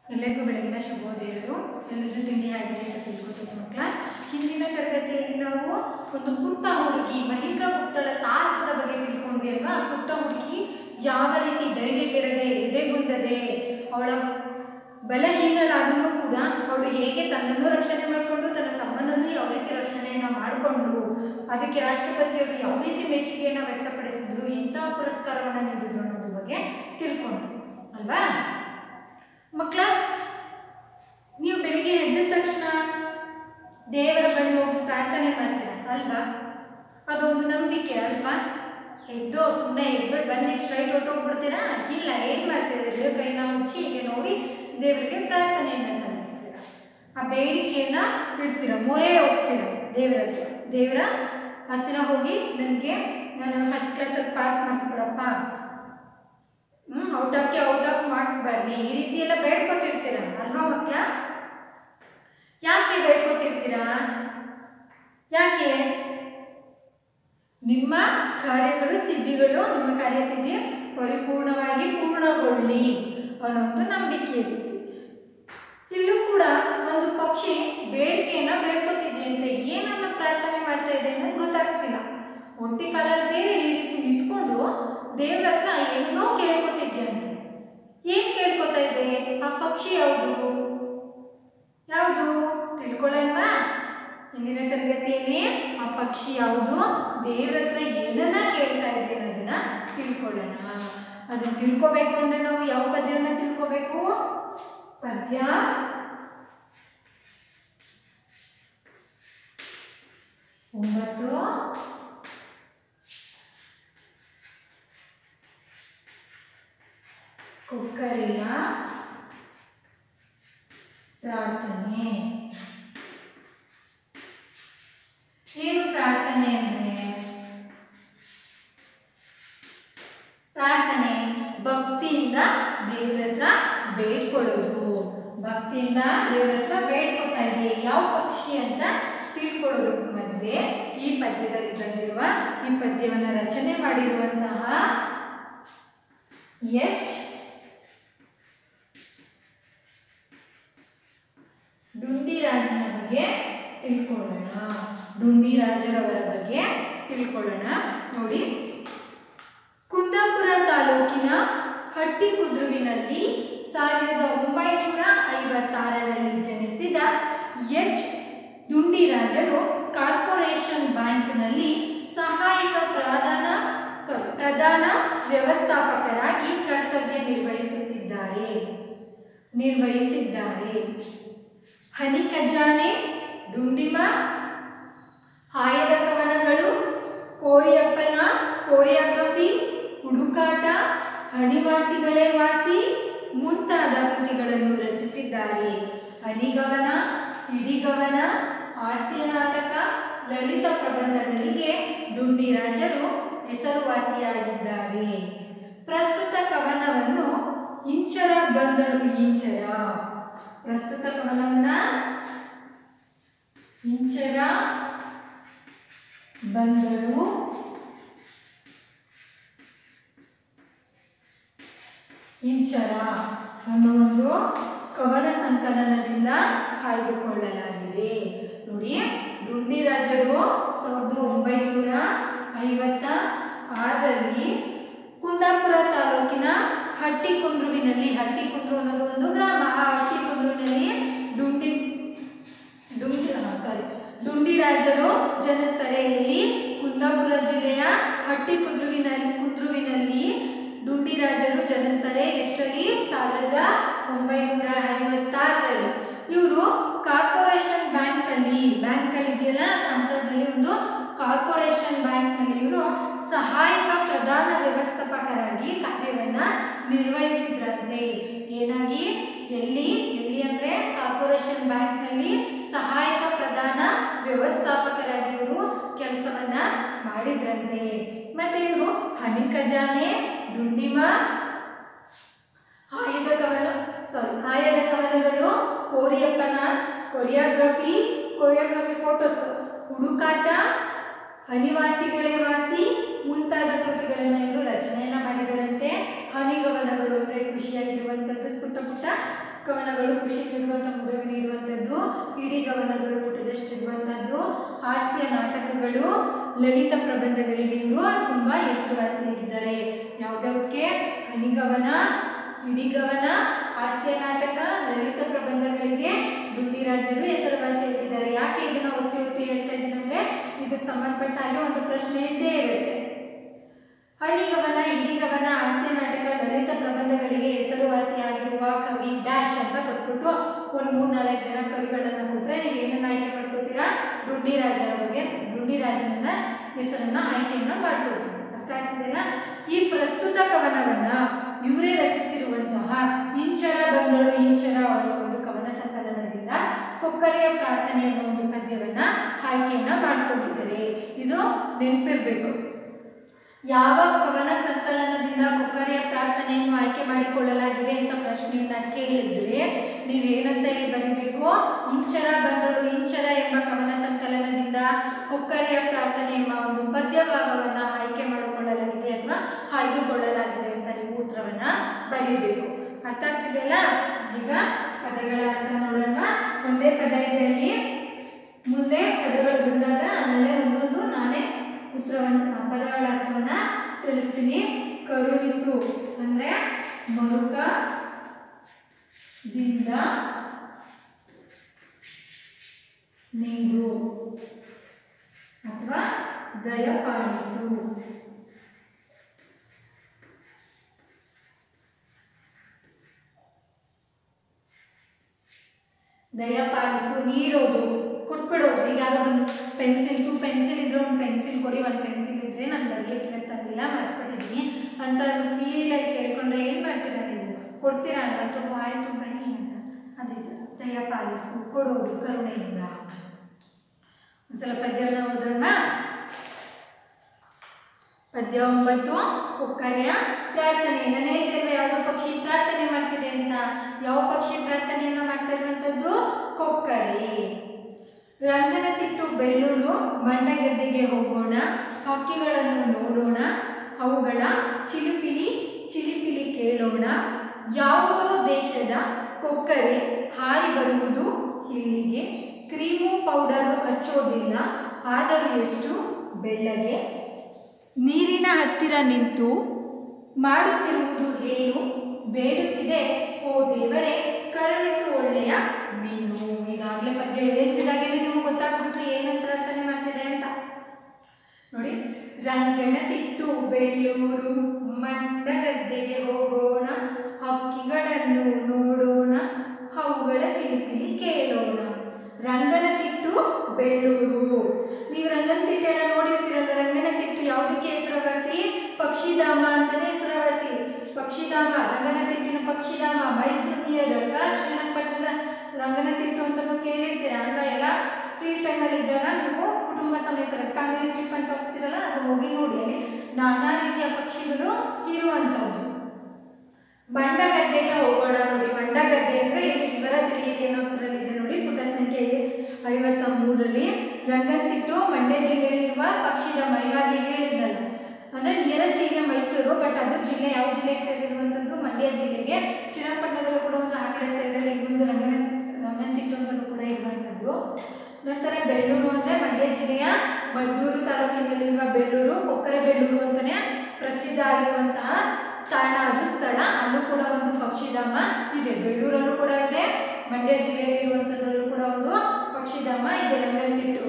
ಎಲ್ಲರಿಗೂ ಬೆಳಗಿನ ಶುಭೋದಯಗಳು ಎಲ್ಲದೂ ತಿಂಡಿ ಆಗಿದೆ ಅಂತ ತಿಳ್ಕೊತೀನಿ ಮಕ್ಕಳ ಹಿಂದಿನ ತರಗತಿಯಲ್ಲಿ ನಾವು ಒಂದು ಪುಟ್ಟ ಹುಡುಗಿ ಮಹಿಕಾ ಪುಟ್ಟಳ ಸಾಹಸದ ಬಗ್ಗೆ ತಿಳ್ಕೊಂಡ್ವಿ ಅಲ್ವಾ ಆ ಪುಟ್ಟ ಹುಡುಗಿ ಯಾವ ರೀತಿ ಧೈರ್ಯ ಕೆಡದೆ ಎದೆಗುಂದದೆ ಅವಳ ಬಲಹೀನಳಾದ್ರೂ ಕೂಡ ಅವಳು ಹೇಗೆ ತನ್ನನ್ನು ರಕ್ಷಣೆ ಮಾಡಿಕೊಂಡು ತನ್ನ ತಮ್ಮನನ್ನು ಯಾವ ರೀತಿ ರಕ್ಷಣೆಯನ್ನು ಮಾಡಿಕೊಂಡು ಅದಕ್ಕೆ ರಾಷ್ಟ್ರಪತಿಯವರು ಯಾವ ರೀತಿ ಮೆಚ್ಚುಗೆಯನ್ನು ವ್ಯಕ್ತಪಡಿಸಿದ್ರು ಇಂತಹ ಪುರಸ್ಕಾರವನ್ನು ನೀಡಿದ್ರು ಅನ್ನೋದ್ರ ಬಗ್ಗೆ ತಿಳ್ಕೊಂಡ್ರು ಅಲ್ವಾ ಮಕ್ಕಳ ನೀವು ಬೆಳಿಗ್ಗೆ ಎದ್ದ ತಕ್ಷಣ ದೇವರ ಬಳಿ ಹೋಗಿ ಪ್ರಾರ್ಥನೆ ಮಾಡ್ತೀರ ಅಲ್ವಾ ಅದೊಂದು ನಂಬಿಕೆ ಅಲ್ವಾ ಎದ್ದು ಸುಮ್ಮನೆ ಎದ್ಬಿಟ್ಟು ಬಂದು ಸ್ಟ್ರೈಟ್ ಹೊಟ್ಟೋಗ್ಬಿಡ್ತೀರಾ ಇಲ್ಲ ಏನು ಮಾಡ್ತೀರ ಎರಡು ಕೈನ ಮುಚ್ಚಿ ಹೀಗೆ ನೋಡಿ ದೇವರಿಗೆ ಪ್ರಾರ್ಥನೆಯನ್ನು ಸಲ್ಲಿಸ್ತೀರ ಆ ಬೇಡಿಕೆಯನ್ನು ಇಡ್ತೀರ ಮೊರೆ ಹೋಗ್ತೀರ ದೇವರ ಹತ್ರ ದೇವರ ಹತ್ತಿರ ಹೋಗಿ ನನಗೆ ನಾನು ಫಸ್ಟ್ ಕ್ಲಾಸಲ್ಲಿ ಪಾಸ್ ಮಾಡಿಸ್ಬಿಡಪ್ಪ ಹ್ಞೂ ಔಟ್ ಆಫ್ಗೆ ಔಟ್ ಆಫ್ ಮಾರ್ಕ್ಸ್ ಬರಲಿ ಈ ರೀತಿ ಎಲ್ಲ ಬೇಡ್ಕೊತಿರ್ತೀರ ಅಲ್ವಾ ಮಕ್ಕಳ ಯಾಕೆ ಬೇಡ್ಕೊತಿರ್ತೀರಾ ಯಾಕೆ ನಿಮ್ಮ ಕಾರ್ಯಗಳು ಸಿದ್ಧಿಗಳು ನಿಮ್ಮ ಕಾರ್ಯಸಿದ್ಧಿ ಪರಿಪೂರ್ಣವಾಗಿ ಪೂರ್ಣಗೊಳ್ಳಿ ಅನ್ನೋ ಒಂದು ನಂಬಿಕೆ ಇರುತ್ತೆ ಇಲ್ಲೂ ಕೂಡ ಒಂದು ಪಕ್ಷಿ ಬೇಡಿಕೆಯನ್ನ ಬೇಡ್ಕೊತಿದೆಯಂತೆ ಏನನ್ನ ಪ್ರಾರ್ಥನೆ ಮಾಡ್ತಾ ಇದೆ ಅನ್ನೋದು ಗೊತ್ತಾಗ್ತಿಲ್ಲ ಒಂಟಿ ಕಾಲಲ್ಲಿ ಬೇರೆ ಈ ರೀತಿ ನಿಂತ್ಕೊಂಡು ದೇವ್ರ ಹತ್ರ ಏನನ್ನೋ ಕೇಳ್ಕೊತಿದ್ಯಂತೆ ಏನ್ ಕೇಳ್ಕೊತಾ ಇದೆ ಆ ಪಕ್ಷಿ ಯಾವುದು ಯಾವುದು ತಿಳ್ಕೊಳ್ಳೋಣ ಇಂದಿನ ತರಗತಿಯಲ್ಲಿ ಆ ಪಕ್ಷಿ ಯಾವುದು ದೇವ್ರ ಹತ್ರ ಏನನ್ನ ಕೇಳ್ತಾ ಇದೆ ಅನ್ನೋದನ್ನ ತಿಳ್ಕೊಳ್ಳೋಣ ಅದನ್ನ ತಿಳ್ಕೊಬೇಕು ಅಂದ್ರೆ ನಾವು ಯಾವ ಪದ್ಯವನ್ನ ತಿಳ್ಕೊಬೇಕು ಪದ್ಯ ಒಂಬತ್ತು ಕೊಕ್ಕರೆಯ ಪ್ರಾರ್ಥನೆ ಏನು ಪ್ರಾರ್ಥನೆ ಅಂದ್ರೆ ಪ್ರಾರ್ಥನೆ ಭಕ್ತಿಯಿಂದ ದೇವ್ರ ಹತ್ರ ಬೇಡ್ಕೊಳ್ಳೋದು ಭಕ್ತಿಯಿಂದ ದೇವ್ರ ಹತ್ರ ಬೇಡ್ಕೊತಾ ಇದೆ ಯಾವ ಪಕ್ಷಿ ಅಂತ ತಿಳ್ಕೊಳ್ಳೋದಕ್ಕೆ ಮಧ್ಯೆ ಈ ಪದ್ಯದಲ್ಲಿ ಬಂದಿರುವ ಈ ಪದ್ಯವನ್ನು ರಚನೆ ಮಾಡಿರುವಂತಹ ಎಚ್ ಡುಂಡಿರಾಜನ ಬಗ್ಗೆ ತಿಳ್ಕೊಳ್ಳೋಣ ಡುಂಡಿರಾಜರವರ ಬಗ್ಗೆ ತಿಳ್ಕೊಳ್ಳೋಣ ನೋಡಿ ಕುಂದಾಪುರ ತಾಲೂಕಿನ ಹಟ್ಟಿಕುದ್ರುವಿನಲ್ಲಿ ಸಾವಿರದ ಒಂಬೈನೂರ ಐವತ್ತಾರರಲ್ಲಿ ಜನಿಸಿದ ಎಚ್ ದುಂಡಿರಾಜರು ಕಾರ್ಪೊರೇಷನ್ ಬ್ಯಾಂಕ್ನಲ್ಲಿ ಸಹಾಯಕ ಪ್ರಧಾನ ಸಾರಿ ಪ್ರಧಾನ ವ್ಯವಸ್ಥಾಪಕರಾಗಿ ಕರ್ತವ್ಯ ನಿರ್ವಹಿಸುತ್ತಿದ್ದಾರೆ ನಿರ್ವಹಿಸಿದ್ದಾರೆ ಹನಿ ಖಜಾನೆ ಡುಂಡಿಮ ಆಯದ ಕವನಗಳು ಕೋರಿಯಪ್ಪನ ಕೋರಿಯೋಗ್ರಫಿ ಹುಡುಕಾಟ ಅನಿವಾಸಿಗಳೇ ವಾಸಿ ಮುಂತಾದ ಕೃತಿಗಳನ್ನು ರಚಿಸಿದ್ದಾರೆ ಅಲಿಗವನ ಇಡಿಗವನ ಹಾಸ್ಯ ನಾಟಕ ಲಲಿತ ಪ್ರಬಂಧಗಳಿಗೆ ಡುಂಡಿರಾಜರು ಹೆಸರುವಾಸಿಯಾಗಿದ್ದಾರೆ ಪ್ರಸ್ತುತ ಕವನವನ್ನು ಇಂಚರ ಬಂದಳು ಇಂಚರ ಪ್ರಸ್ತುತ ಕವನವನ್ನ ಇಂಚರ ಬಂದಳು ಇಂಚರ ಅನ್ನೋ ಒಂದು ಕವನ ಸಂಕಲನದಿಂದ ಆಯ್ದುಕೊಳ್ಳಲಾಗಿದೆ ನೋಡಿ ಡುಂಡಿರಾಜರು ಸಾವಿರದ ಒಂಬೈನೂರ ಐವತ್ತ ಆರರಲ್ಲಿ ಕುಂದಾಪುರ ತಾಲೂಕಿನ ಹಟ್ಟಿಕುಂದ್ರುವಿನಲ್ಲಿ ಹಟ್ಟಿಕುಂದ್ರು ಅನ್ನೋದು ಒಂದು ಗ್ರಾಮ ಆ ಹಟ್ಟಿಕುಂದ್ರುವಿನಲ್ಲಿ ಡುಂಡಿ ಡುಂಡಿ ಸಾರಿ ಡುಂಡಿರಾಜರು ಜನಿಸ್ತಾರೆ ಇಲ್ಲಿ ಕುಂದಾಪುರ ಜಿಲ್ಲೆಯ ಹಟ್ಟಿಕುಂದ್ರುವಿನಲ್ಲಿ ಕುಂದ್ರುವಿನಲ್ಲಿ ಡುಂಡಿರಾಜರು ಜನಿಸ್ತಾರೆ ಎಷ್ಟರಲ್ಲಿ ಸಾವಿರದ ಒಂಬೈನೂರ ಐವತ್ತಾರರಲ್ಲಿ ಇವರು ಕಾರ್ಪೊರೇಷನ್ ಬ್ಯಾಂಕ್ ಅಲ್ಲಿ ಬ್ಯಾಂಕ್ ಅಲ್ಲಿ ಇದೆಯಲ್ಲ ಅಂಥದ್ರಲ್ಲಿ ಒಂದು ಕಾರ್ಪೊರೇಷನ್ ಬ್ಯಾಂಕ್ ನಲ್ಲಿ ಇವರು ಸಹಾಯಕ ಪ್ರಧಾನ ವ್ಯವಸ್ಥಾಪಕರಾಗಿ ಕಾರ್ಯವನ್ನ ನಿರ್ವಹಿಸಿದ್ರಂತೆ ಏನಾಗಿ ಎಲ್ಲಿ ಎಲ್ಲಿ ಅಂದ್ರೆ ಕಾರ್ಪೊರೇಷನ್ ಬ್ಯಾಂಕ್ ನಲ್ಲಿ ಸಹಾಯಕ ಪ್ರಧಾನ ವ್ಯವಸ್ಥಾಪಕರಾಗಿ ಇವರು ಕೆಲಸವನ್ನ ಮಾಡಿದ್ರಂತೆ ಮತ್ತೆ ಇವರು ಹನಿ ಖಜಾನೆ ಡುಂಡಿಮ ಆಯುಧ ಕವನ ಸಾರಿ ಆಯದ ಕವನಗಳು ಕೋರಿಯಪ್ಪನ ಕೊರಿಯೋಗ್ರಫಿ ಕೊರಿಯೋಗ್ರಫಿ ಫೋಟೋಸ್ ಹುಡುಕಾಟ ಅನಿವಾಸಿಗಳೇ ವಾಸಿ ಮುಂತಾದ ಕೃತಿಗಳನ್ನು ಇವರು ರಚನೆಯನ್ನ ಮಾಡಿದರಂತೆ ಹನಿಗವನಗಳು ಅಂದರೆ ಖುಷಿಯಾಗಿರುವಂಥದ್ದು ಪುಟ್ಟ ಪುಟ್ಟ ಕವನಗಳು ಖುಷಿ ನೀಡುವಂಥ ಮುದವಿ ನೀಡುವಂಥದ್ದು ಇಡೀ ಕವನಗಳು ಪುಟದಷ್ಟು ಇರುವಂಥದ್ದು ಹಾಸ್ಯ ನಾಟಕಗಳು ಲಲಿತ ಪ್ರಬಂಧಗಳಿಗೆ ಇವರು ತುಂಬ ಹೆಸರುವಾಸಿಯಾಗಿದ್ದಾರೆ ಯಾವುದಕ್ಕೆ ಹನಿಗವನ ಇಡಿಗವನ ಹಾಸ್ಯ ನಾಟಕ ಲಲಿತ ಪ್ರಬಂಧಗಳಿಗೆ ಡುಂಡಿರಾಜರು ಹೆಸರುವಾಸಿಯಾಗಿದ್ದಾರೆ ಯಾಕೆ ಇದನ್ನ ಒತ್ತಿ ಒತ್ತಿ ಹೇಳ್ತಾ ಇದ್ದೀನಿ ಅಂದ್ರೆ ಇದಕ್ಕೆ ಸಂಬಂಧಪಟ್ಟ ಹಾಗೆ ಒಂದು ಪ್ರಶ್ನೆ ಇದ್ದೇ ಇರುತ್ತೆ ಹಳ್ಳಿಗವನ ಇಡಿಗವನ ಹಾಸ್ಯ ನಾಟಕ ಲಲಿತ ಪ್ರಬಂಧಗಳಿಗೆ ಹೆಸರುವಾಸಿಯಾಗಿರುವ ಕವಿ ಡ್ಯಾಶ್ ಅಂತ ಕೊಟ್ಬಿಟ್ಟು ಒಂದು ಮೂರ್ ನಾಲ್ಕು ಜನ ಕವಿಗಳನ್ನ ಕೊಟ್ರೆ ನೀವು ಏನನ್ನ ಆಯ್ಕೆ ಮಾಡ್ಕೋತೀರಾ ಡುಂಡಿರಾಜರ ಬಗ್ಗೆ ಡುಂಡಿರಾಜನ ಹೆಸರನ್ನ ಆಯ್ಕೆಯನ್ನ ಮಾಡ್ಕೋತೀರಾ ಅರ್ಥ ಆಗ್ತಿದೆಯಲ್ಲ ಈ ಪ್ರಸ್ತುತ ಕವನವನ್ನ ಇವರೇ ರಚಿಸಿರುವಂತಹ ಇಂಚರ ಬಂದಳು ಇಂಚರ ಅನ್ನೋ ಒಂದು ಕವನ ಸಂಕಲನದಿಂದ ಕೊಕ್ಕರೆಯ ಪ್ರಾರ್ಥನೆ ಅನ್ನೋ ಒಂದು ಪದ್ಯವನ್ನ ಆಯ್ಕೆಯನ್ನ ಮಾಡ್ಕೊಂಡಿದ್ದಾರೆ ಇದು ನೆನಪಿರ್ಬೇಕು ಯಾವ ಕವನ ಸಂಕಲನದಿಂದ ಕೊಕ್ಕರೆಯ ಪ್ರಾರ್ಥನೆಯನ್ನು ಆಯ್ಕೆ ಮಾಡಿಕೊಳ್ಳಲಾಗಿದೆ ಅಂತ ಪ್ರಶ್ನೆಯನ್ನ ಕೇಳಿದ್ರೆ ನೀವೇನಂತ ಹೇಳಿ ಬರೀಬೇಕು ಇಂಚರ ಬಂದಳು ಇಂಚರ ಎಂಬ ಕವನ ಸಂಕಲನದಿಂದ ಕೊಕ್ಕರೆಯ ಪ್ರಾರ್ಥನೆ ಎಂಬ ಒಂದು ಪದ್ಯ ಭಾಗವನ್ನ ಆಯ್ಕೆ ಮಾಡಿಕೊಳ್ಳಲಾಗಿದೆ ಅಥವಾ ಆಯ್ದುಕೊಳ್ಳಲಾಗಿದೆ ಅಂತ ನೀವು ಉತ್ತರವನ್ನ ಬರೀಬೇಕು ಅರ್ಥ ಆಗ್ತಿದೆಯಲ್ಲ ಈಗ ಪದಗಳ ಅರ್ಥ ನೋಡೋಣ ಒಂದೇ ಪದ ಇದೆ ಅಲ್ಲಿ ಮುಂದೆ ಪದಗಳು ಬಂದಾಗ ಆಮೇಲೆ ಒಂದೊಂದು ನಾನೇ ಉತ್ತರವನ್ನು ಪದಗಳ ಅರ್ಥವನ್ನ ತಿಳಿಸ್ತೀನಿ ಕರುಣಿಸು ಅಂದ್ರೆ ಮರುಕ ದಿಂದ ನೀಡು ಅಥವಾ ದಯಪಾಲಿಸು ದಯಪಾಲಿಸು ನೀಡೋದು ಕೊಟ್ಬಿಡೋದು ಈಗ ಯಾರೋ ಒಂದು ಪೆನ್ಸಿಲ್ ಟು ಪೆನ್ಸಿಲ್ ಇದ್ರೆ ಒಂದು ಪೆನ್ಸಿಲ್ ಕೊಡಿ ಒಂದು ಪೆನ್ಸಿಲ್ ಇದ್ರೆ ನಾನು ಬರೆಯಕ್ಕೆ ತಂದಿಲ್ಲ ಮಾಡ್ಬಿಟ್ಟಿದ್ದೀನಿ ಅಂತ ಫೀಲಾಗಿ ಕೇಳ್ಕೊಂಡ್ರೆ ಏನು ಮಾಡ್ತೀರಾ ನೀವು ಕೊಡ್ತೀರಾ ಅಲ್ವಾ ತುಂಬ ಆಯ್ತು ಬನ್ನಿ ಅಂತ ಅದೇ ಥರ ದಯಪಾಲಿಸು ಕೊಡೋದು ಕರುಣೆಯಿಂದ ಒಂದ್ಸಲ ಪದ್ಯವನ್ನು ಓದೋಣ ಪದ್ಯ ಒಂಬತ್ತು ಕೊಕ್ಕರೆಯ ಪ್ರಾರ್ಥನೆ ನಾನು ಹೇಳ್ತಿಲ್ವ ಯಾವುದೋ ಪಕ್ಷಿ ಪ್ರಾರ್ಥನೆ ಮಾಡ್ತಿದೆ ಅಂತ ಯಾವ ಪಕ್ಷಿ ಪ್ರಾರ್ಥನೆಯನ್ನ ಮಾಡ್ತಾ ಇರುವಂಥದ್ದು ಕೊಕ್ಕರೆ ರಂಗನತಿಟ್ಟು ಬೆಳ್ಳೂರು ಮಂಡಗದ್ದೆಗೆ ಹೋಗೋಣ ಹಕ್ಕಿಗಳನ್ನು ನೋಡೋಣ ಅವುಗಳ ಚಿಲಿಪಿಲಿ ಚಿಲಿಪಿಲಿ ಕೇಳೋಣ ಯಾವುದೋ ದೇಶದ ಕೊಕ್ಕರೆ ಹಾರಿ ಬರುವುದು ಇಲ್ಲಿಗೆ ಕ್ರೀಮು ಪೌಡರು ಹಚ್ಚೋದಿಲ್ಲ ಆದರೂ ಎಷ್ಟು ಬೆಳ್ಳಗೆ ನೀರಿನ ಹತ್ತಿರ ನಿಂತು ಮಾಡುತ್ತಿರುವುದು ಏನು ಬೇಡುತ್ತಿದೆ ಓ ದೇವರೇ ಕರುಣಿಸು ಒಳ್ಳೆಯ ಮೀನು ಈಗಾಗಲೇ ಪದ್ಯ ಹೇಳ್ತಿದ್ದಾಗೆ ನಿಮಗೆ ಗೊತ್ತಾಗ್ಬಿಡ್ತು ಏನಂತ ಪ್ರಾರ್ಥನೆ ಮಾಡ್ತಿದೆ ಅಂತ ನೋಡಿ ರಂಗನತಿಟ್ಟು ಬೆಳ್ಳೂರು ಮಂಡಗದ್ದೆಗೆ ಹೋಗೋಣ ಹಕ್ಕಿಗಳನ್ನು ನೋಡೋಣ ಅವುಗಳ ಚಿಲಿಪಿಲಿ ಕೇಳೋಣ ರಂಗನತಿಟ್ಟು ಬೆಳ್ಳೂರು ನೀವು ರಂಗನತಿಟ್ಟೆಲ್ಲ ನೋಡಿರ್ತೀರಲ್ಲ ರಂಗನತಿಟ್ಟು ಯಾವುದಕ್ಕೆ ಹೆಸರುವಾಸಿ ಪಕ್ಷಿಧಾಮ ಅಂತಾನೆ ಹೆಸರುವಾಸಿ ಪಕ್ಷಿಧಾಮ ರಂಗನತಿಟ್ಟಿನ ಪಕ್ಷಿಧಾಮ ಮೈಸೂರು ನಿಯರ್ ಶ್ರೀರಂಗಪಟ್ಟಣದ ರಂಗನತಿಟ್ಟು ಅಂತಲೂ ಕೇಳಿರ್ತೀರ ಅಲ್ವಾ ಎಲ್ಲ ಫ್ರೀ ಟೈಮಲ್ಲಿ ಇದ್ದಾಗ ನೀವು ಕುಟುಂಬ ಸಮೇತ ಫ್ಯಾಮಿಲಿ ಟ್ರಿಪ್ ಅಂತ ಹೋಗ್ತಿರಲ್ಲ ಅದು ಹೋಗಿ ನೋಡಿ ಅಲ್ಲಿ ನಾನಾ ರೀತಿಯ ಪಕ್ಷಿಗಳು ಇರುವಂಥದ್ದು ಮಂಡಗದ್ದೆಗೆ ಹೋಗೋಣ ನೋಡಿ ಮಂಡಗದ್ದೆ ಅಂದ್ರೆ ಇಲ್ಲಿ ವಿವರ ತಿಳಿಯಿರಿ ಅನ್ನೋದ್ರಲ್ಲಿದೆ ನೋಡಿ ಪುಟ ಸಂಖ್ಯೆ ಐವತ್ತ ಮೂರರಲ್ಲಿ ರಂಗಂತಿಟ್ಟು ಮಂಡ್ಯ ಜಿಲ್ಲೆಯಲ್ಲಿರುವ ಪಕ್ಷಿಧಾಮ ಈಗಾಗಲೇ ಹೇಳಿದ್ನಲ್ಲ ಅಂದ್ರೆ ನಿಯರೆಸ್ಟ್ ಈಗ ಮೈಸೂರು ಬಟ್ ಅದು ಜಿಲ್ಲೆ ಯಾವ ಜಿಲ್ಲೆಗೆ ಸೇರಿರುವಂಥದ್ದು ಮಂಡ್ಯ ಜಿಲ್ಲೆಗೆ ಶ್ರೀರಂಗಪಟ್ಟಣದಲ್ಲೂ ಕೂಡ ಒಂದು ಆ ಕಡೆ ಸೈಡಲ್ಲಿ ಇನ್ನೊಂದು ರಂಗನ ರಂಗಂತಿಟ್ಟು ಅಂತಲೂ ಕೂಡ ಇರುವಂಥದ್ದು ನಂತರ ಬೆಳ್ಳೂರು ಅಂದ್ರೆ ಮಂಡ್ಯ ಜಿಲ್ಲೆಯ ಮದ್ದೂರು ತಾಲೂಕಿನಲ್ಲಿರುವ ಬೆಳ್ಳೂರು ಕೊಕ್ಕರೆ ಬೆಳ್ಳೂರು ಅಂತಾನೆ ಪ್ರಸಿದ್ಧ ಆಗಿರುವಂತಹ ತಾಣ ಅದು ಸ್ಥಳ ಅಲ್ಲೂ ಕೂಡ ಒಂದು ಪಕ್ಷಿಧಾಮ ಇದೆ ಬೆಳ್ಳೂರಲ್ಲೂ ಕೂಡ ಇದೆ ಮಂಡ್ಯ ಜಿಲ್ಲೆಯಲ್ಲಿ ಇರುವಂಥದ್ರಲ್ಲೂ ಕೂಡ ಒಂದು ಪಕ್ಷಿಧಾಮ ಇದೆ ರಂಗನತಿಟ್ಟು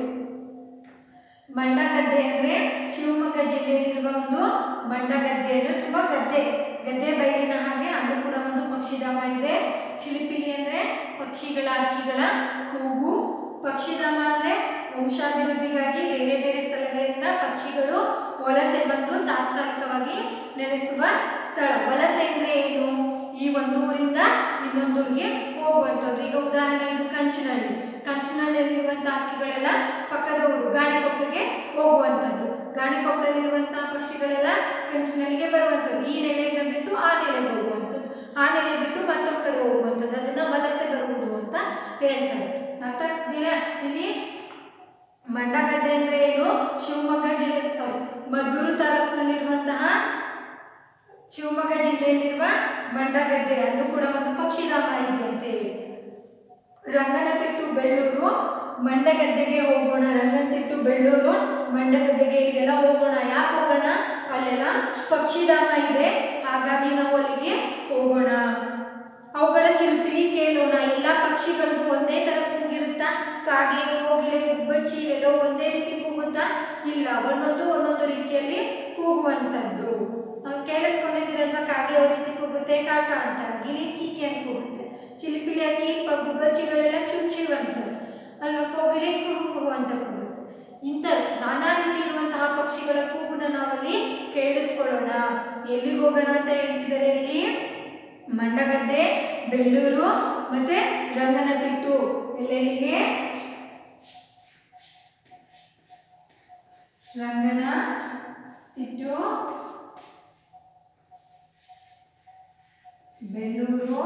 ಮಂಡಗದ್ದೆ ಅಂದ್ರೆ ಶಿವಮೊಗ್ಗ ಜಿಲ್ಲೆಯಲ್ಲಿರುವ ಒಂದು ಮಂಡಗದ್ದೆ ಅಂದ್ರೆ ತುಂಬಾ ಗದ್ದೆ ಗದ್ದೆ ಬಯಲಿನ ಹಾಗೆ ಅಲ್ಲೂ ಕೂಡ ಒಂದು ಪಕ್ಷಿಧಾಮ ಇದೆ ಚಿಲಿಪಿಲಿ ಅಂದ್ರೆ ಪಕ್ಷಿಗಳ ಹಕ್ಕಿಗಳ ಕೂಗು ಪಕ್ಷಿಧಾಮ ಅಂದ್ರೆ ವಂಶಾಭಿವೃದ್ಧಿಗಾಗಿ ಬೇರೆ ಬೇರೆ ಸ್ಥಳಗಳಿಂದ ಪಕ್ಷಿಗಳು ವಲಸೆ ಬಂದು ತಾತ್ಕಾಲಿಕವಾಗಿ ನೆಲೆಸುವ ಸ್ಥಳ ವಲಸೆ ಅಂದ್ರೆ ಏನು ಈ ಒಂದು ಊರಿಂದ ಇನ್ನೊಂದೂರಿಗೆ ಹೋಗುವಂಥದ್ದು ಈಗ ಉದಾಹರಣೆ ಇದು ಕಂಚಿನಹಳ್ಳಿ ಕಂಚಿನಹಳ್ಳಿಯಲ್ಲಿರುವಂತಹ ಹಕ್ಕಿಗಳೆಲ್ಲ ಪಕ್ಕದ ಊರು ಗಾಣಿಕೊಪ್ಪಲಿಗೆ ಹೋಗುವಂಥದ್ದು ಗಾಣಿಕೊಪ್ಪಲಲ್ಲಿರುವಂತಹ ಪಕ್ಷಿಗಳೆಲ್ಲ ಕಂಚಿನಹಳ್ಳಿಗೆ ಬರುವಂಥದ್ದು ಈ ನೆಲೆಯನ್ನು ಬಿಟ್ಟು ಆ ನೆಲೆಗೆ ಹೋಗುವಂಥದ್ದು ಆ ನೆಲೆ ಬಿಟ್ಟು ಮತ್ತೊಂದು ಕಡೆ ಹೋಗುವಂಥದ್ದು ಅದನ್ನ ವಲಸೆ ಬರುವುದು ಅಂತ ಹೇಳ್ತಾರೆ ಅರ್ಥ ಆಗ್ತಿದೆಯಾ ಇಲ್ಲಿ ಮಂಡಗದ್ದೆ ಅಂದ್ರೆ ಏನು ಶಿವಮೊಗ್ಗ ಜಿಲ್ಲೆ ಸಾರಿ ಮದ್ದೂರು ತಾಲೂಕಿನಲ್ಲಿರುವಂತಹ ಶಿವಮೊಗ್ಗ ಜಿಲ್ಲೆಯಲ್ಲಿರುವ ಮಂಡಗದ್ದೆ ಅಲ್ಲೂ ಕೂಡ ಒಂದು ಪಕ್ಷಿಧಾಮ ಇದೆಯಂತೆ ರಂಗನತಿಟ್ಟು ಬೆಳ್ಳೂರು ಮಂಡಗದ್ದೆಗೆ ಹೋಗೋಣ ರಂಗನತಿಟ್ಟು ಬೆಳ್ಳೂರು ಮಂಡಗದ್ದೆಗೆ ಇಲ್ಲಿಗೆಲ್ಲ ಹೋಗೋಣ ಯಾಕೆ ಹೋಗೋಣ ಅಲ್ಲೆಲ್ಲ ಪಕ್ಷಿಧಾಮ ಇದೆ ಹಾಗಾಗಿ ನಾವು ಅಲ್ಲಿಗೆ ಹೋಗೋಣ ಅವುಗಳ ಚಿರುಪಿಲಿ ಕೇಳೋಣ ಎಲ್ಲ ಪಕ್ಷಿಗಳದ್ದು ಒಂದೇ ಥರ ಕೂಗಿರುತ್ತಾ ಕಾಗೆ ಕೋಗಿಲೆ ಗುಬ್ಬಚ್ಚಿ ಇವೆಲ್ಲೋ ಒಂದೇ ರೀತಿ ಕೂಗುತ್ತಾ ಇಲ್ಲ ಒಂದೊಂದು ಒಂದೊಂದು ರೀತಿಯಲ್ಲಿ ಕೂಗುವಂಥದ್ದು ನಾವು ಕೇಳಿಸ್ಕೊಂಡಿದ್ದೀರಲ್ವಾ ಕಾಗೆ ಯಾವ ರೀತಿ ಕೂಗುತ್ತೆ ಕಾಕ ಅಂತ ಗಿಳಿ ಕೀಕೆ ಅಂತ ಕೂಗುತ್ತೆ ಚಿಲಿಪಿಲಿ ಅಕ್ಕಿ ಪ- ಗುಬ್ಬಚ್ಚಿಗಳೆಲ್ಲ ಚುಚ್ಚುವಂತ ಅಲ್ವಾ ಕೋಗಿಲೆ ಕುಹು ಕುಹು ಅಂತ ಕೂಗುತ್ತೆ ಇಂಥ ನಾನಾ ರೀತಿ ಇರುವಂತಹ ಪಕ್ಷಿಗಳ ಕೂಗನ್ನ ನಾವಲ್ಲಿ ಕೇಳಿಸ್ಕೊಳ್ಳೋಣ ಎಲ್ಲಿಗೆ ಹೋಗೋಣ ಅಂತ ಹೇಳ್ತಿದ್ದಾರೆ ಇಲ್ಲಿ ಮಂಡಗದ್ದೆ ಬೆಳ್ಳೂರು ಮತ್ತೆ ರಂಗನತಿಟ್ಟು ಎಲ್ಲೆಲ್ಲಿಗೆ ರಂಗನ ತಿಟ್ಟು ಬೆಳ್ಳೂರು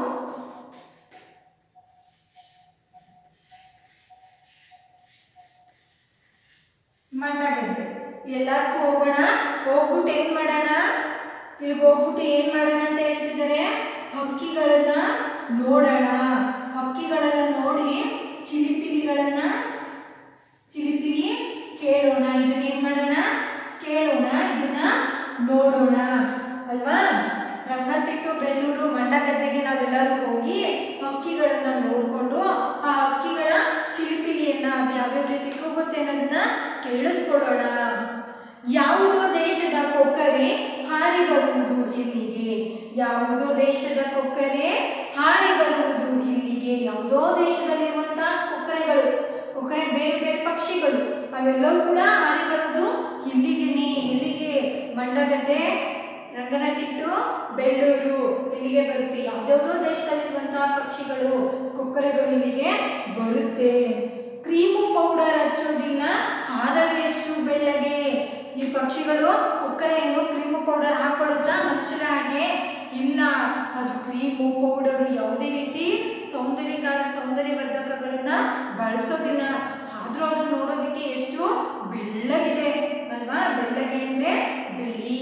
ಮಂಡಗದ್ದೆ ಎಲ್ಲಕ್ಕೂ ಹೋಗೋಣ ಹೋಗ್ಬಿಟ್ಟು ಏನ್ ಮಾಡೋಣ ಇಲ್ಲಿಗೆ ಹೋಗ್ಬಿಟ್ಟು ಏನ್ ಮಾಡೋಣ ಅಂತ ಹೇಳ್ತಿದ್ದಾರೆ ಹಕ್ಕಿಗಳನ್ನ ನೋಡೋಣ ಹಕ್ಕಿಗಳನ್ನ ನೋಡಿ ಚಿಲಿಪಿಲಿಗಳನ್ನ ಚಿಲಿಪಿಲಿ ಕೇಳೋಣ ಇದನ್ನ ಏನ್ ಮಾಡೋಣ ಕೇಳೋಣ ಇದನ್ನ ನೋಡೋಣ ಅಲ್ವಾ ರಂಗತಿಟ್ಟು ಬೆಳ್ಳೂರು ಮಂಡಗದ್ದೆಗೆ ನಾವೆಲ್ಲರೂ ಹೋಗಿ ಹಕ್ಕಿಗಳನ್ನ ನೋಡ್ಕೊಂಡು ಆ ಹಕ್ಕಿಗಳ ಚಿಲಿಪಿಲಿಯನ್ನ ಅದು ಯಾವ್ಯಾವ ರೀತಿ ಕೂಗುತ್ತೆ ಅನ್ನೋದನ್ನ ಕೇಳಿಸ್ಕೊಳ್ಳೋಣ ಯಾವುದೋ ದೇಶದ ಕೊಕ್ಕರೆ ಹಾರಿ ಬರುವುದು ಇಲ್ಲಿಗೆ ಯಾವುದೋ ದೇಶದ ಕೊಕ್ಕರೆ ಹಾರಿ ಬರುವುದು ಇಲ್ಲಿಗೆ ಯಾವುದೋ ದೇಶದಲ್ಲಿರುವಂತಹ ಕೊಕ್ಕರೆಗಳು ಕೊಕ್ಕರೆ ಬೇರೆ ಬೇರೆ ಪಕ್ಷಿಗಳು ಅವೆಲ್ಲವೂ ಕೂಡ ಹಾರಿ ಬರುವುದು ಇಲ್ಲಿಗೆನೆ ಇಲ್ಲಿಗೆ ಮಂಡಗದ್ದೆ ರಂಗನತಿಟ್ಟು ಬೆಳ್ಳೂರು ಇಲ್ಲಿಗೆ ಬರುತ್ತೆ ಯಾವುದ್ಯಾವುದೋ ದೇಶದಲ್ಲಿರುವಂತಹ ಪಕ್ಷಿಗಳು ಕೊಕ್ಕರೆಗಳು ಇಲ್ಲಿಗೆ ಬರುತ್ತೆ ಕ್ರೀಮು ಪೌಡರ್ ಹಚ್ಚೋದಿಲ್ಲ ಆದರೆ ಎಷ್ಟು ಬೆಳ್ಳಗೆ ಈ ಪಕ್ಷಿಗಳು ಕೊಕ್ಕರೆ ಏನು ಕ್ರೀಮು ಪೌಡರ್ ಹಾಕೊಳ್ಳುತ್ತಾ ಮನುಷ್ಯರ ಹಾಗೆ ಇಲ್ಲ ಅದು ಕ್ರೀಮು ಪೌಡರು ಯಾವುದೇ ರೀತಿ ಸೌಂದರ್ಯಕ್ಕಾಗಿ ಸೌಂದರ್ಯವರ್ಧಕಗಳನ್ನ ಬಳಸೋದಿಲ್ಲ ಆದ್ರೂ ಅದು ನೋಡೋದಕ್ಕೆ ಎಷ್ಟು ಬೆಳ್ಳಗಿದೆ ಅಲ್ವಾ ಬೆಳ್ಳಗೆ ಅಂದ್ರೆ ಬಿಳಿ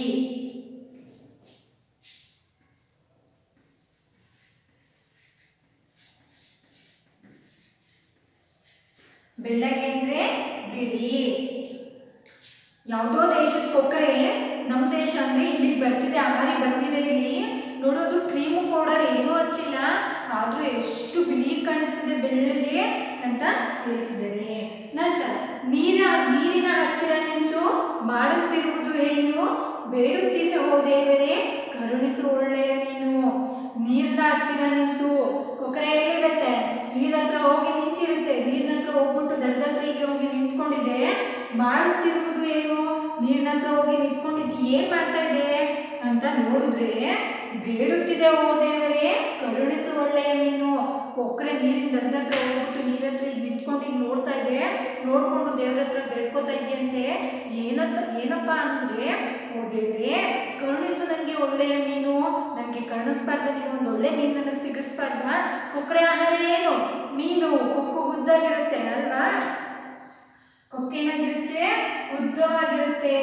ಬೆಳ್ಳಗೆ ಅಂದ್ರೆ ಬಿಳಿ ಯಾವುದೋ ದೇಶದ ಕೊಕ್ಕರೆ ನಮ್ಮ ದೇಶ ಅಂದ್ರೆ ಇಲ್ಲಿಗೆ ಬರ್ತಿದೆ ಹಾರಿ ಬಂದಿದೆ ಇಲ್ಲಿ ನೋಡೋದು ಕ್ರೀಮು ಪೌಡರ್ ಏನೂ ಹಚ್ಚಿಲ್ಲ ಆದ್ರೂ ಎಷ್ಟು ಬಿಳಿ ಕಾಣಿಸ್ತಿದೆ ಬೆಳ್ಳಗೆ ಅಂತ ಹೇಳ್ತಿದ್ದಾರೆ ನಂತರ ನೀರ ನೀರಿನ ಹತ್ತಿರ ನಿಂತು ಮಾಡುತ್ತಿರುವುದು ಏನು ಬೇಡುತ್ತಿದೆ ಓ ದೇವರೇ ಕರುಣಿಸು ಒಳ್ಳೆಯ ಮೀನು ನೀರಿನ ಹತ್ತಿರ ನಿಂತು ಕೊಕ್ಕರೆ ಎಲ್ಲಿರುತ್ತೆ ನೀರ ಹತ್ರ ಹೋಗಿ ನಿಂತಿರುತ್ತೆ ನೀರಿನ ಹತ್ರ ಹೋಗ್ಬಿಟ್ಟು ದಡದ ಹತ್ರ ಹೀಗೆ ಹೋಗಿ ನಿಂತ್ಕೊಂಡಿದೆ ಮಾಡುತ್ತಿರುವುದು ಏನು ನೀರಿನ ಹತ್ರ ಹೋಗಿ ನಿಂತ್ಕೊಂಡಿದ್ದು ಏನ್ ಮಾಡ್ತಾ ಇದೆ ಅಂತ ನೋಡಿದ್ರೆ ಬೇಡುತ್ತಿದೆ ಓ ದೇವರೇ ಕರುಣಿಸು ಒಳ್ಳೆಯ ಮೀನು ಕೊಕ್ಕರೆ ನೀರಿನ ದಡದ ಹತ್ರ ಹೋಗ್ಬಿಟ್ಟು ನೀರ ಹತ್ರ ಈಗ ನಿಂತ್ಕೊಂಡು ಈಗ ನೋಡ್ತಾ ಇದೆ ನೋಡ್ಕೊಂಡು ದೇವ್ರ ಹತ್ರ ಬೇಡ್ಕೋತಾ ಇದೆಯಂತೆ ಏನಂತ ಏನಪ್ಪ ಅಂದ್ರೆ ಓ ದೇವ್ರೆ ಕರುಣಿಸು ನನಗೆ ಒಳ್ಳೆಯ ಮೀನು ನನಗೆ ಕರುಣಿಸ್ಬಾರ್ದ ನೀನು ಒಂದು ಒಳ್ಳೆ ಮೀನು ನನಗೆ ಸಿಗಿಸ್ಬಾರ್ದ ಕೊಕ್ಕರೆ ಆಹಾರ ಏನು ಮೀನು ಕೊಕ್ಕು ಉದ್ದಾಗಿರುತ್ತೆ ಅಲ್ವಾ ಕೊಕ್ಕೇನಾಗಿರುತ್ತೆ ಉದ್ದವಾಗಿರುತ್ತೆ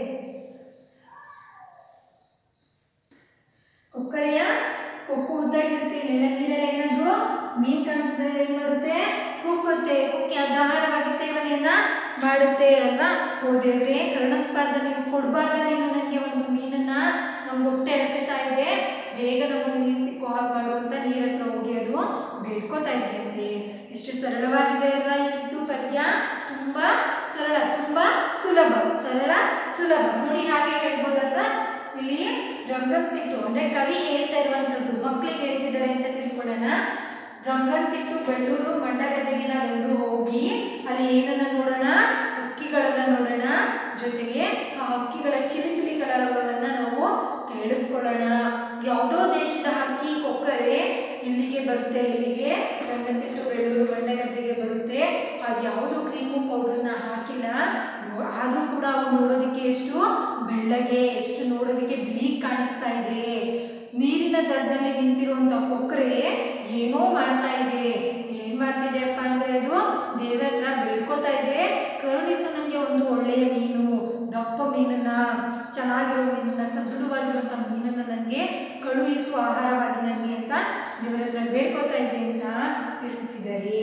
ಕೊಕ್ಕರೆಯ ಕೊಕ್ಕು ಉದ್ದಾಗಿರುತ್ತೆ ಇಲ್ಲೆಲ್ಲ ನೀರಲ್ಲಿ ಏನಾದ್ರು ಮೀನ್ ಕಾಣಿಸಿದ್ರೆ ಏನ್ ಮಾಡುತ್ತೆ ಕುಕ್ಕುತ್ತೆ ಕುಕ್ಕಿ ಅದು ಆಹಾರವಾಗಿ ಸೇವನೆಯನ್ನ ಮಾಡುತ್ತೆ ಅಲ್ವಾ ಓ ದೇವ್ರೆ ಕರುಣಿಸ್ಬಾರ್ದ ನೀನು ಕೊಡಬಾರ್ದ ನೀನು ನನಗೆ ಒಂದು ಮೀನನ್ನ ನಂಗೆ ಹೊಟ್ಟೆ ಹಸಿತಾ ಇದೆ ಬೇಗ ನಮ್ಮೊಂದು ಮೀನು ಸಿಕ್ಕೋ ಹಾಗೆ ಮಾಡು ಅಂತ ನೀರ ಹತ್ರ ಹೋಗಿ ಅದು ಬೇಡ್ಕೋತಾ ಇದೆಯಂತೆ ಇಷ್ಟು ಸರಳವಾಗಿದೆ ಅಲ್ವಾ ಇದು ಪದ್ಯ ತುಂಬಾ ಸರಳ ತುಂಬಾ ಸುಲಭ ಸರಳ ಸುಲಭ ನೋಡಿ ಹಾಗೆ ಹೇಳ್ಬೋದಲ್ವಾ ಇಲ್ಲಿ ರಂಗಂತಿಟ್ಟು ಅಂದ್ರೆ ಕವಿ ಹೇಳ್ತಾ ಇರುವಂತದ್ದು ಮಕ್ಕಳಿಗೆ ಹೇಳ್ತಿದ್ದಾರೆ ಅಂತ ತಿಳ್ಕೊಳ್ಳೋಣ ರಂಗಂತಿಟ್ಟು ಬೆಳ್ಳೂರು ಮಂಡಗದ್ದೆಗೆ ನಾವೆಲ್ಲರೂ ಹೋಗಿ ಅಲ್ಲಿ ಏನನ್ನ ನೋಡೋಣ ಹಕ್ಕಿಗಳನ್ನ ನೋಡೋಣ ಜೊತೆಗೆ ಆ ಹಕ್ಕಿಗಳ ಚಿಲಿಪಿಲಿ ಕಲರವನ್ನ ನಾವು ಕೇಳಿಸ್ಕೊಳ್ಳೋಣ ಯಾವುದೋ ದೇಶದ ಹಕ್ಕಿ ಕೊಕ್ಕರೆ ಇಲ್ಲಿಗೆ ಬರುತ್ತೆ ಇಲ್ಲಿಗೆ ರಂಗಂತಿಟ್ಟು ಬೆಳ್ಳೂರು ಮಂಡಗದ್ದೆಗೆ ಬರುತ್ತೆ ಅದು ಯಾವುದು ಕ್ರೀಮು ಪೌಡರ್ನ ಹಾಕಿಲ್ಲ ನೋ- ಆದ್ರೂ ಕೂಡ ಅವು ನೋಡೋದಕ್ಕೆ ಎಷ್ಟು ಬೆಳ್ಳಗೆ ಎಷ್ಟು ನೋಡೋದಕ್ಕೆ ಬಿಳಿ ಕಾಣಿಸ್ತಾ ಇದೆ ನೀರಿನ ದಡದಲ್ಲಿ ನಿಂತಿರುವಂತ ಕೊಕ್ಕರೆ ಏನೋ ಮಾಡ್ತಾ ಇದೆ ಏನ್ ಮಾಡ್ತಿದೆ ಅಪ್ಪ ಅಂದ್ರೆ ಅದು ದೇವ್ರ ಹತ್ರ ಬೇಡ್ಕೋತಾ ಇದೆ ಕರುಣಿಸು ನನಗೆ ಒಂದು ಒಳ್ಳೆಯ ಮೀನು ದಪ್ಪ ಮೀನನ್ನ ಚೆನ್ನಾಗಿರೋ ಮೀನನ್ನ ಸದೃಢವಾಗಿರುವಂತ ಮೀನನ್ನ ನನಗೆ ನನಗೆ ಕಳುಹಿಸುವ ಆಹಾರವಾಗಿ ನನಗೆ ಅಂತ ದೇವರ ಹತ್ರ ಬೇಡ್ಕೋತಾ ಇದ್ದೆ ಅಂತ ತಿಳಿಸಿದ್ದಾರೆ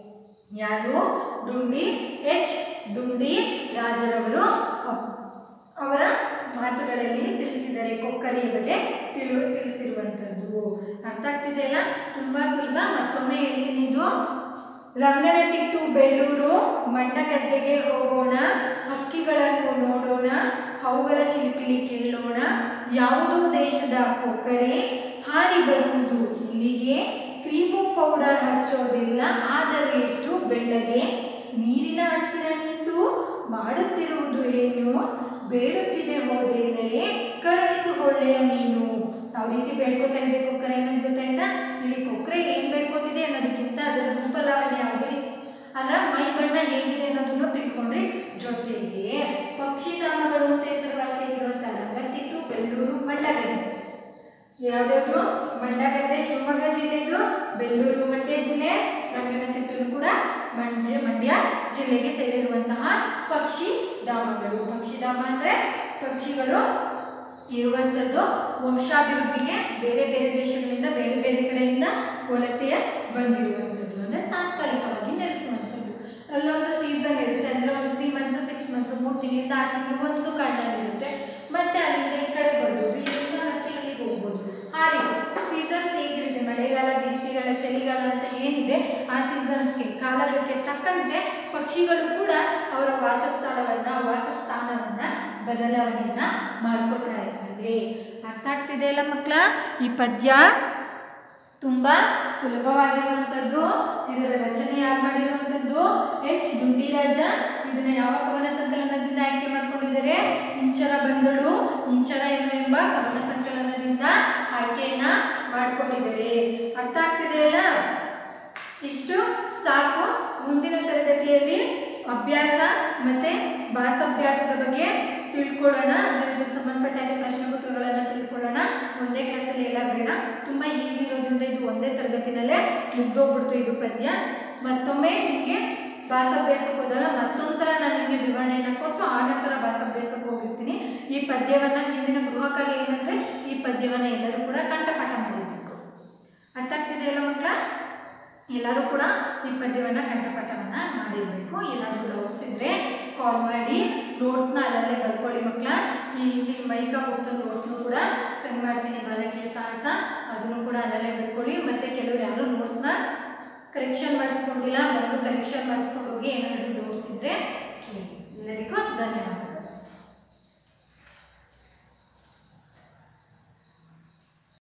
ಯಾರು ಡುಂಡಿ ಎಚ್ ಡುಂಡಿ ರಾಜರವರು ಅ- ಅವರ ಮಾತುಗಳಲ್ಲಿ ತಿಳಿಸಿದ್ದಾರೆ ಕೊಕ್ಕರಿಯ ಬಗ್ಗೆ ತಿಳು ತಿಳಿಸಿರುವಂಥದ್ದು ಅರ್ಥ ಆಗ್ತಿದೆಯಲ್ಲ ತುಂಬಾ ಸುಲಭ ಮತ್ತೊಮ್ಮೆ ಹೇಳ್ತೀನಿ ಇದು ರಂಗನತಿಟ್ಟು ಬೆಳ್ಳೂರು ಮಂಡಗದ್ದೆಗೆ ಹೋಗೋಣ ಹಕ್ಕಿಗಳನ್ನು ನೋಡೋಣ ಅವುಗಳ ಚಿಲಿಪಿಲಿ ಕೇಳೋಣ ಯಾವುದೋ ದೇಶದ ಕೊಕ್ಕರೆ ಹಾರಿ ಬರುವುದು ಇಲ್ಲಿಗೆ ಕ್ರೀಮು ಪೌಡರ್ ಹಚ್ಚೋದಿಲ್ಲ ಆದರೆ ಎಷ್ಟು ಬೆಳ್ಳಗೆ ನೀರಿನ ಹತ್ತಿರ ನಿಂತು ಮಾಡುತ್ತಿರುವುದು ಏನು ಬೇಡುತ್ತಿದೆ ಹೋದೇನೆಲೆ ಕರುಣಿಸು ಒಳ್ಳೆಯ ಮೀನು ಯಾವ ರೀತಿ ಬೇಡ್ಕೋತಾ ಇದೆ ಕೊಕ್ಕರೆ ಅನ್ನೋದು ಗೊತ್ತಾಯ್ತಾ ಇಲ್ಲಿ ಕೊಕ್ಕರೆ ಏನ್ ಬೇಡ್ಕೋತಿದೆ ಅನ್ನೋದಕ್ಕಿಂತ ಅದರ ರೂಪಲಾವಣೆ ಯಾವ ರೀತಿ ಅದರ ಮೈ ಬಣ್ಣ ಹೇಗಿದೆ ಅನ್ನೋದನ್ನು ತಿಳ್ಕೊಂಡ್ರೆ ಜೊತೆಗೆ ಪಕ್ಷಿಧಾಮಗಳು ಅಂತ ಹೆಸರುವಾಸಿಯಾಗಿರುವಂತ ರಂಗತ್ತಿಟ್ಟು ಬೆಳ್ಳೂರು ಮಂಡಗದ್ದೆ ಯಾವ್ದ್ಯಾವ್ದು ಮಂಡಗದ್ದೆ ಶಿವಮೊಗ್ಗ ಜಿಲ್ಲೆದು ಬೆಳ್ಳೂರು ಮಂಡ್ಯ ಜಿಲ್ಲೆ ರಂಗನತಿಟ್ಟು ಕೂಡ ಮಂಡ್ಯ ಮಂಡ್ಯ ಜಿಲ್ಲೆಗೆ ಸೇರಿರುವಂತಹ ಪಕ್ಷಿ ಧಾಮಗಳು ಪಕ್ಷಿಧಾಮ ಅಂದ್ರೆ ಪಕ್ಷಿಗಳು ಇರುವಂಥದ್ದು ವಂಶಾಭಿವೃದ್ಧಿಗೆ ಬೇರೆ ಬೇರೆ ದೇಶಗಳಿಂದ ಬೇರೆ ಬೇರೆ ಕಡೆಯಿಂದ ವಲಸೆಯ ಬಂದಿರುವಂಥದ್ದು ಅಂದರೆ ತಾತ್ಕಾಲಿಕವಾಗಿ ನೆಲೆಸುವಂಥದ್ದು ಅಲ್ಲೊಂದು ಸೀಸನ್ ಇರುತ್ತೆ ಅಂದರೆ ಒಂದು ತ್ರೀ ಮಂತ್ಸ್ ಸಿಕ್ಸ್ ಮಂತ್ಸ್ ಮೂರು ತಿಂಗಳಿಂದ ಆರು ತಿಂಗಳು ಒಂದು ಕಾಡಿನಲ್ಲಿ ಇರುತ್ತೆ ಮತ್ತೆ ಅಲ್ಲಿಂದ ಈ ಕಡೆ ಬರ್ಬೋದು ಇಲ್ಲಿಂದ ಮತ್ತೆ ಇಲ್ಲಿಗೆ ಹೋಗ್ಬೋದು ಹಾಗೆ ಸೀಸನ್ಸ್ ಹೇಗಿರುತ್ತೆ ಮಳೆಗಾಲ ಬೇಸಿಗೆಗಾಲ ಚಳಿಗಾಲ ಅಂತ ಏನಿದೆ ಆ ಸೀಸನ್ಸ್ಗೆ ಕಾಲಕ್ಕೆ ತಕ್ಕಂತೆ ಪಕ್ಷಿಗಳು ಕೂಡ ಅವರ ವಾಸಸ್ಥಳವನ್ನ ವಾಸಸ್ಥಾನವನ್ನ ಬದಲಾವಣೆಯನ್ನ ಮಾಡ್ಕೋತಾ ಇರ್ತವೆ ಅರ್ಥ ಆಗ್ತಿದೆಯಲ್ಲ ಮಕ್ಕಳ ಈ ಪದ್ಯ ತುಂಬಾ ಸುಲಭವಾಗಿರುವಂಥದ್ದು ಇದರ ರಚನೆ ಯಾರು ಮಾಡಿರುವಂಥದ್ದು ಎಚ್ ಡುಂಡಿರಾಜ ಇದನ್ನ ಯಾವ ಕವನ ಸಂಕಲನದಿಂದ ಆಯ್ಕೆ ಮಾಡ್ಕೊಂಡಿದ್ದಾರೆ ಇಂಚರ ಬಂದಳು ಇಂಚರ ಎನ್ನುವ ಎಂಬ ಕವನ ಸಂಕಲನದಿಂದ ಆಯ್ಕೆಯನ್ನ ಮಾಡ್ಕೊಂಡಿದ್ದಾರೆ ಅರ್ಥ ಆಗ್ತಿದೆಯಲ್ಲ ಇಷ್ಟು ಸಾಕು ಮುಂದಿನ ತರಗತಿಯಲ್ಲಿ ಅಭ್ಯಾಸ ಮತ್ತೆ ಭಾಷಾಭ್ಯಾಸದ ಬಗ್ಗೆ ತಿಳ್ಕೊಳ್ಳೋಣ ಅಂದರೆ ಇದಕ್ಕೆ ಸಂಬಂಧಪಟ್ಟ ಹಾಗೆ ಪ್ರಶ್ನೆಪತ್ರಗಳನ್ನು ತಿಳ್ಕೊಳ್ಳೋಣ ಒಂದೇ ಕ್ಲಾಸಲ್ಲಿ ಎಲ್ಲ ಬೇಡ ತುಂಬ ಈಸಿ ಇರೋದ್ರಿಂದ ಇದು ಒಂದೇ ತರಗತಿನಲ್ಲೇ ಮುಗ್ದೋಗ್ಬಿಡ್ತು ಇದು ಪದ್ಯ ಮತ್ತೊಮ್ಮೆ ನಿಮಗೆ ಭಾಷಾಭ್ಯಾಸಕ್ಕೆ ಹೋದಾಗ ಮತ್ತೊಂದ್ಸಲ ನಾನು ನಿಮಗೆ ವಿವರಣೆಯನ್ನು ಕೊಟ್ಟು ಆನಂತರ ಭಾಷಾಭ್ಯಾಸಕ್ಕೆ ಹೋಗಿರ್ತೀನಿ ಈ ಪದ್ಯವನ್ನು ಹಿಂದಿನ ಗೃಹ ಕಾರ್ಯ ಏನಂದರೆ ಈ ಪದ್ಯವನ್ನು ಎಲ್ಲರೂ ಕೂಡ ಕಂಠಪಾಠ ಮಾಡಿರಬೇಕು ಅರ್ಥ ಆಗ್ತಿದೆಯಲ್ಲ ಮಕ್ಕಳ ಎಲ್ಲರೂ ಕೂಡ ಈ ಪದ್ಯವನ್ನು ಕಂಠಪಾಠವನ್ನು ಮಾಡಿರಬೇಕು ಏನಾದರೂ ಡೌಟ್ಸ್ ಇದ್ದರೆ ಕಾಲ್ ಮಾಡಿ ನೋಟ್ಸ್ನ ಅಲ್ಲಲ್ಲೇ ಬರ್ಕೊಳ್ಳಿ ಮಕ್ಕಳ ಈ ಇಲ್ಲಿ ಮೈಕ ಹೋಗ್ತಾ ನೋಟ್ಸ್ನು ಕೂಡ ಸೆಂಡ್ ಮಾಡ್ತೀನಿ ಬಾಲಕಿಯ ಸಾಹಸ ಅದನ್ನು ಕೂಡ ಅಲ್ಲಲ್ಲೇ ಬರ್ಕೊಳ್ಳಿ ಮತ್ತು ಕೆಲವರು ಯಾರು ನೋಟ್ಸ್ನ ಕರೆಕ್ಷನ್ ಮಾಡಿಸ್ಕೊಂಡಿಲ್ಲ ಬಂದು ಕರೆಕ್ಷನ್ ಮಾಡಿಸ್ಕೊಂಡು ಹೋಗಿ ಏನಾದರೂ ನೋಟ್ಸ್ ಇದ್ದರೆ ಕೇಳಿ ಎಲ್ಲರಿಗೂ ಧನ್ಯವಾದ